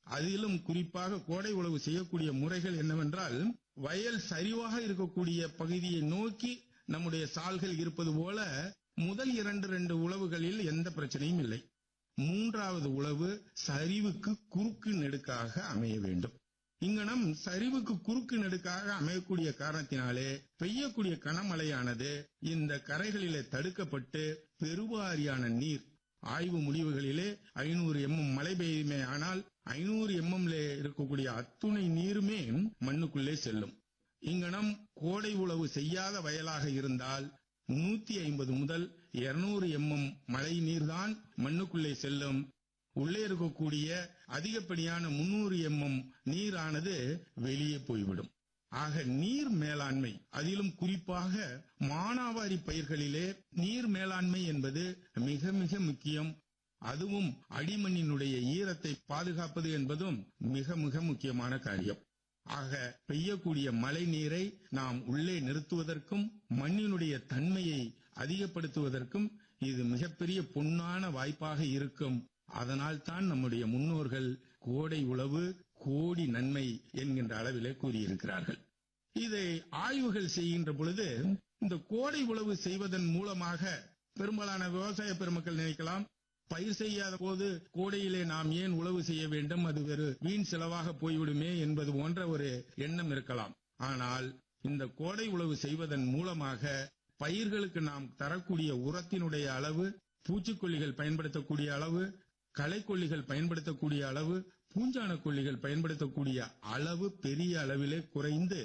அதிலும் குறிப்பாக கோடை உழவு செய்யக்கூடிய முறைகள் என்னவென்றால் வயல் சரிவாக இருக்கக்கூடிய பகுதியை நோக்கி நம்முடைய சால்கள் இருப்பது போல முதல் இரண்டு ரெண்டு உழவுகளில் எந்த பிரச்சனையும் இல்லை மூன்றாவது உழவு சரிவுக்கு குறுக்கு நெடுக்காக அமைய வேண்டும் இங்கனம் சரிவுக்கு குறுக்கு நெடுக்காக அமையக்கூடிய காரணத்தினாலே பெய்யக்கூடிய கனமழையானது இந்த கரைகளிலே தடுக்கப்பட்டு பெருவாரியான நீர் ஆய்வு முடிவுகளிலே ஐநூறு எம்எம் மழை பெய்யுமே ஆனால் ஐநூறு எம்எம்ல இருக்கக்கூடிய அத்துணை நீருமே மண்ணுக்குள்ளே செல்லும் இங்கனம் கோடை உழவு செய்யாத வயலாக இருந்தால் நூத்தி ஐம்பது முதல் இருநூறு எம்எம் மழை நீர்தான் மண்ணுக்குள்ளே செல்லும் உள்ளே இருக்கக்கூடிய அதிகப்படியான முன்னூறு எம்எம் நீரானது வெளியே போய்விடும் ஆக நீர் மேலாண்மை அதிலும் குறிப்பாக மானாவாரி பயிர்களிலே நீர் மேலாண்மை என்பது மிக மிக முக்கியம் அதுவும் அடிமண்ணினுடைய ஈரத்தை பாதுகாப்பது என்பதும் மிக மிக முக்கியமான காரியம் ஆக பெய்யக்கூடிய மழை நீரை நாம் உள்ளே நிறுத்துவதற்கும் மண்ணினுடைய தன்மையை அதிகப்படுத்துவதற்கும் இது மிகப்பெரிய பொன்னான வாய்ப்பாக இருக்கும் அதனால் தான் நம்முடைய முன்னோர்கள் கோடை உழவு கோடி நன்மை என்கின்ற அளவிலே கூறியிருக்கிறார்கள் இதை ஆய்வுகள் செய்கின்ற பொழுது இந்த கோடை உழவு செய்வதன் மூலமாக பெரும்பாலான விவசாய பெருமக்கள் நினைக்கலாம் பயிர் செய்யாத போது கோடையிலே நாம் ஏன் உழவு செய்ய வேண்டும் அது வெறு வீண் செலவாக போய்விடுமே என்பது போன்ற ஒரு எண்ணம் இருக்கலாம் ஆனால் இந்த கோடை உழவு செய்வதன் மூலமாக பயிர்களுக்கு நாம் தரக்கூடிய உரத்தினுடைய அளவு பூச்சிக்கொல்லிகள் பயன்படுத்தக்கூடிய அளவு களைக்கொல்லிகள் பயன்படுத்தக்கூடிய அளவு பூஞ்சான கொல்லிகள் பயன்படுத்தக்கூடிய அளவு பெரிய அளவிலே குறைந்து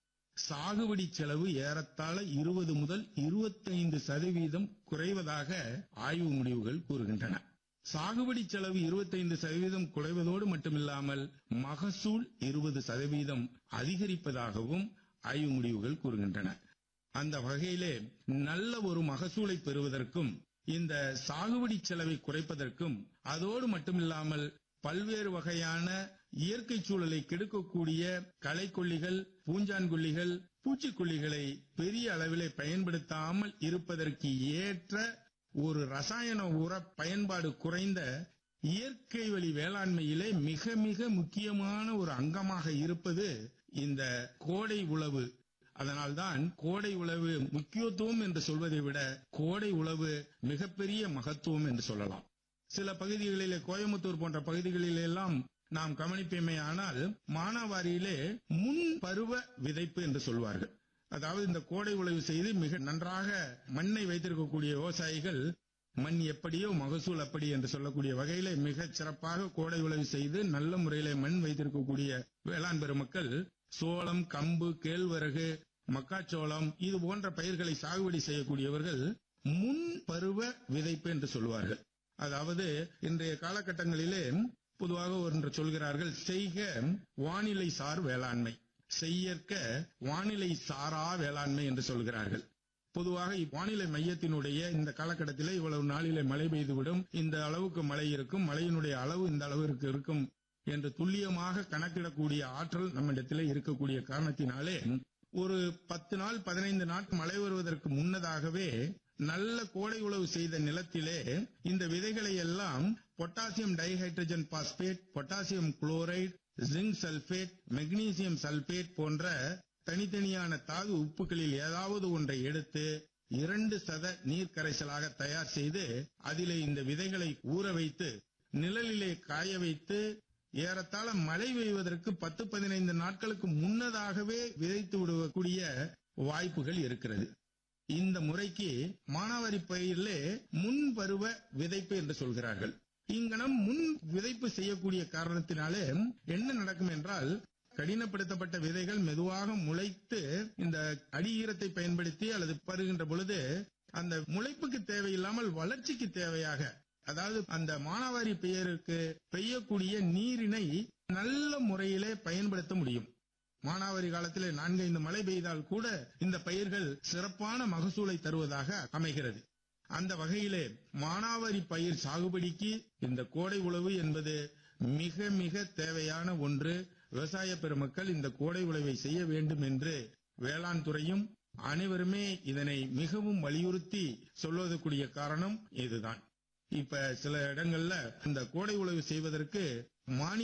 சாகுபடி செலவு ஏறத்தாழ இருபது முதல் இருபத்தைந்து சதவீதம் குறைவதாக ஆய்வு முடிவுகள் கூறுகின்றன சாகுபடி செலவு இருபத்தைந்து சதவீதம் குறைவதோடு மட்டுமில்லாமல் மகசூல் இருபது சதவீதம் அதிகரிப்பதாகவும் ஆய்வு முடிவுகள் கூறுகின்றன அந்த வகையிலே நல்ல ஒரு மகசூலை பெறுவதற்கும் இந்த சாகுபடி செலவை குறைப்பதற்கும் அதோடு மட்டுமில்லாமல் பல்வேறு வகையான இயற்கை சூழலை கெடுக்கக்கூடிய களைக்கொல்லிகள் பூஞ்சான்கொல்லிகள் பூச்சிக்கொல்லிகளை பெரிய அளவிலே பயன்படுத்தாமல் இருப்பதற்கு ஏற்ற ஒரு ரசாயன உர பயன்பாடு குறைந்த இயற்கை வழி வேளாண்மையிலே மிக மிக முக்கியமான ஒரு அங்கமாக இருப்பது இந்த கோடை உழவு அதனால்தான் கோடை உழவு முக்கியத்துவம் என்று சொல்வதை விட கோடை உழவு மிகப்பெரிய மகத்துவம் என்று சொல்லலாம் சில பகுதிகளிலே கோயம்புத்தூர் போன்ற பகுதிகளில் எல்லாம் நாம் கவனிப்பேமே ஆனால் மானாவாரியிலே முன் பருவ விதைப்பு என்று சொல்வார்கள் அதாவது இந்த கோடை உழவு செய்து மிக நன்றாக மண்ணை வைத்திருக்கக்கூடிய விவசாயிகள் மண் எப்படியோ மகசூல் அப்படி என்று சொல்லக்கூடிய வகையிலே மிகச் சிறப்பாக கோடை உழவு செய்து நல்ல முறையிலே மண் வைத்திருக்கக்கூடிய வேளாண் பெருமக்கள் சோளம் கம்பு கேழ்வரகு மக்காச்சோளம் இது போன்ற பயிர்களை சாகுபடி செய்யக்கூடியவர்கள் முன் பருவ விதைப்பு என்று சொல்வார்கள் அதாவது இன்றைய காலகட்டங்களிலே பொதுவாக ஒன்று சொல்கிறார்கள் செய்க வானிலை சார் வேளாண்மை செய்யற்க வானிலை சாரா வேளாண்மை என்று சொல்கிறார்கள் பொதுவாக வானிலை மையத்தினுடைய இந்த காலகட்டத்திலே இவ்வளவு நாளிலே மழை பெய்துவிடும் இந்த அளவுக்கு மழை இருக்கும் மழையினுடைய அளவு இந்த அளவிற்கு இருக்கும் என்று துல்லியமாக கணக்கிடக்கூடிய ஆற்றல் நம்மிடத்திலே இருக்கக்கூடிய காரணத்தினாலே ஒரு பத்து நாள் பதினைந்து நாள் மழை வருவதற்கு முன்னதாகவே நல்ல கோடை உழவு செய்த நிலத்திலே இந்த விதைகளை எல்லாம் potassium dihydrogen phosphate potassium chloride zinc sulphate magnesium sulphate போன்ற தனித்தனியான தாது உப்புகளில் ஏதாவது ஒன்றை எடுத்து இரண்டு சத நீர் கரைசலாக தயார் செய்து அதிலே இந்த விதைகளை ஊற வைத்து நிழலிலே காய வைத்து ஏறத்தாழ மழை பெய்வதற்கு பத்து பதினைந்து நாட்களுக்கு முன்னதாகவே விதைத்து விடக்கூடிய வாய்ப்புகள் இருக்கிறது இந்த முறைக்கு மானாவாரி பயிரிலே முன் பருவ விதைப்பு என்று சொல்கிறார்கள் இங்கனம் முன் விதைப்பு செய்யக்கூடிய காரணத்தினாலே என்ன நடக்கும் என்றால் கடினப்படுத்தப்பட்ட விதைகள் மெதுவாக முளைத்து இந்த அடியீரத்தை பயன்படுத்தி அல்லது பருகின்ற பொழுது அந்த முளைப்புக்கு தேவையில்லாமல் வளர்ச்சிக்கு தேவையாக அதாவது அந்த மானாவாரி பெயருக்கு பெய்யக்கூடிய நீரினை நல்ல முறையிலே பயன்படுத்த முடியும் மானாவாரி காலத்திலே நான்கைந்து மழை பெய்தால் கூட இந்த பயிர்கள் சிறப்பான மகசூலை தருவதாக அமைகிறது அந்த வகையிலே மானாவாரி பயிர் சாகுபடிக்கு இந்த கோடை உழவு என்பது மிக மிக தேவையான ஒன்று விவசாய பெருமக்கள் இந்த கோடை உழவை செய்ய வேண்டும் என்று வேளாண் துறையும் அனைவருமே இதனை மிகவும் வலியுறுத்தி சொல்வதற்குரிய காரணம் இதுதான் இப்ப சில இடங்கள்ல இந்த கோடை உழவு செய்வதற்கு மானிய